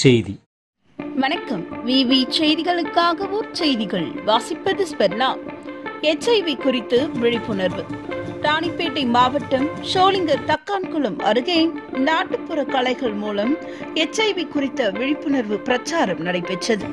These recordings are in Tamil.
செய்தி வணக்கம் விவி செய்திகளுக்காக ஊர் செய்திகள் வாசிப்பது ஸ்பெர்னா எச்ஐவி குறித்து விழிப்புணர்வு ராணிப்பேட்டை மாவட்டம் ஷோலிங்கர் தக்கான்குளம் அருகே நாட்டுப்புற கலைகள் மூலம் எச்ஐவி குறித்த விழிப்புணர்வு பிரச்சாரம் நடைபெற்றது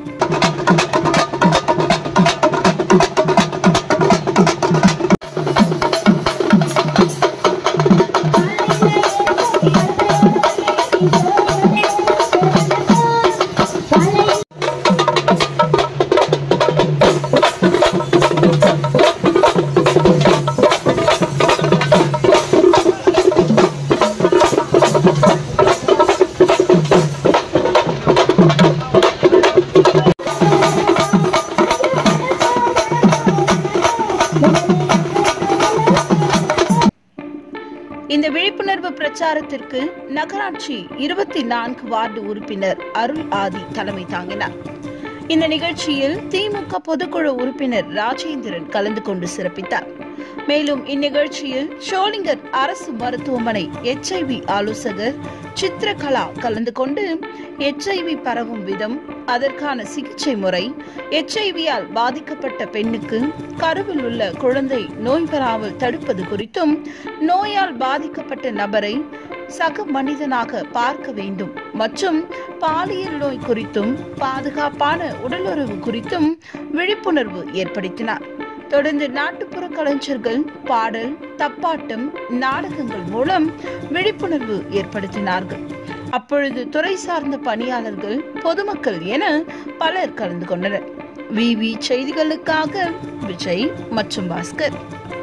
இந்த விழிப்புணர்வு பிரச்சாரத்திற்கு நகராட்சி இருபத்தி நான்கு வார்டு உறுப்பினர் அருள் ஆதி தலைமை தாங்கினார் இந்த நிகழ்ச்சியில் திமுக பொதுக்குழு உறுப்பினர் ராஜேந்திரன் கலந்து கொண்டு சிறப்பித்தார் மேலும் இந்நிகழ்ச்சியில் ஷோலிங்கர் அரசு மருத்துவமனை எச்ஐவி ஆலோசகர் சித்ரகலா கலந்து கொண்டு எச்ஐவி பரவும் விதம் அதற்கான சிகிச்சை முறை எச்ஐவியால் பாதிக்கப்பட்ட பெண்ணுக்கு கருவில் உள்ள குழந்தை நோய் பெறாமல் தடுப்பது குறித்தும் நோயால் பாதிக்கப்பட்ட நபரை சக மனிதனாக பார்க்க வேண்டும் மற்றும் பாலியல் நோய் குறித்தும் பாதுகாப்பான உடலுறவு குறித்தும் விழிப்புணர்வு ஏற்படுத்தினார் தொடர்ந்து நாட்டுப்புற கலைஞர்கள் பாடல் தப்பாட்டம் நாடகங்கள் மூலம் விழிப்புணர்வு ஏற்படுத்தினார்கள் அப்பொழுது துறை சார்ந்த பணியாளர்கள் பொதுமக்கள் என பலர் கலந்து கொண்டனர் விவி செய்திகளுக்காக விஜய் மற்றும் பாஸ்கர்